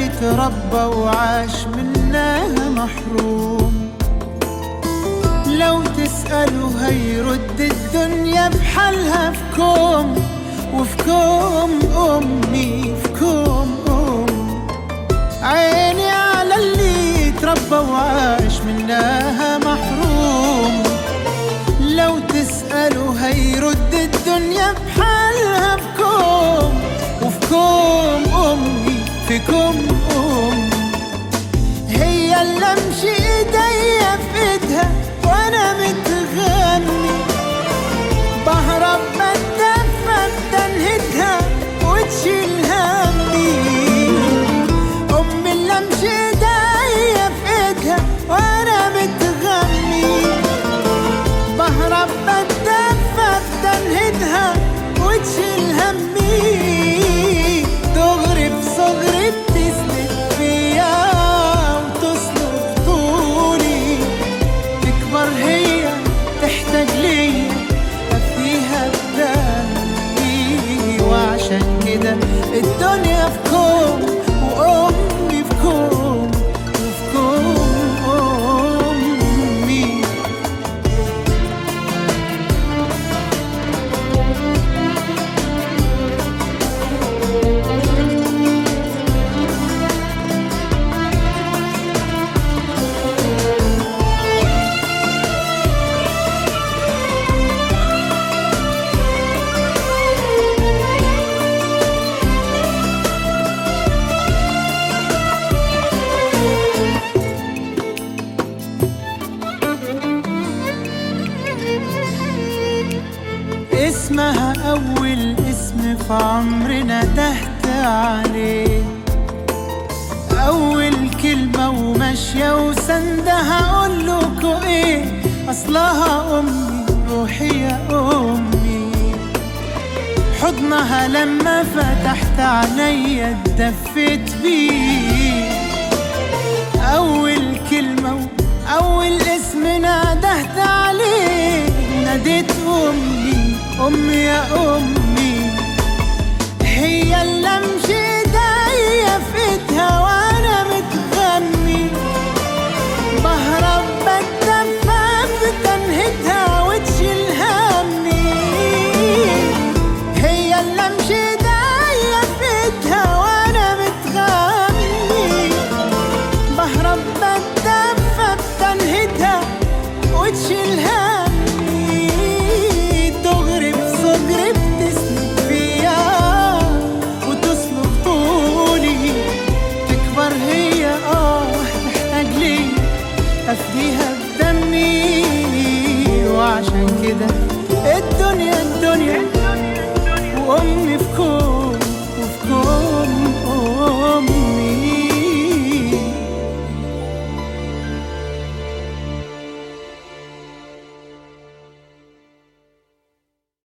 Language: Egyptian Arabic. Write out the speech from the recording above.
اللي تربى وعاش منها محروم لو تسأله هيرد الدنيا بحالها في كوم وفي كوم أمي في كوم أم عيني على اللي تربى وعاش منها محروم لو تسأله هيرد الدنيا بحالها في كوم وفي كوم أمي في كوم أم هي اللي امشي ايديا في ايدها وانا متغني بهرب بتدفى بتنهدها وتشيل همي امي اللي امشي ايديا في ايدها وانا متغني بهرب بتدفى بتنهدها وتشيل همي دغري في صغري بتسند فيا وتصلب طولي تكبر هي تحتاج ليا افديها بدمي وعشان كده الدنيا في كوم وامي في كوم وفي كوم امي اسمها أول اسم في عمرنا تهت عليه أول كلمة وماشية وسندها أقول لكوا إيه أصلها أمي روحي يا أمي حضنها لما فتحت عينيا اتدفيت بيه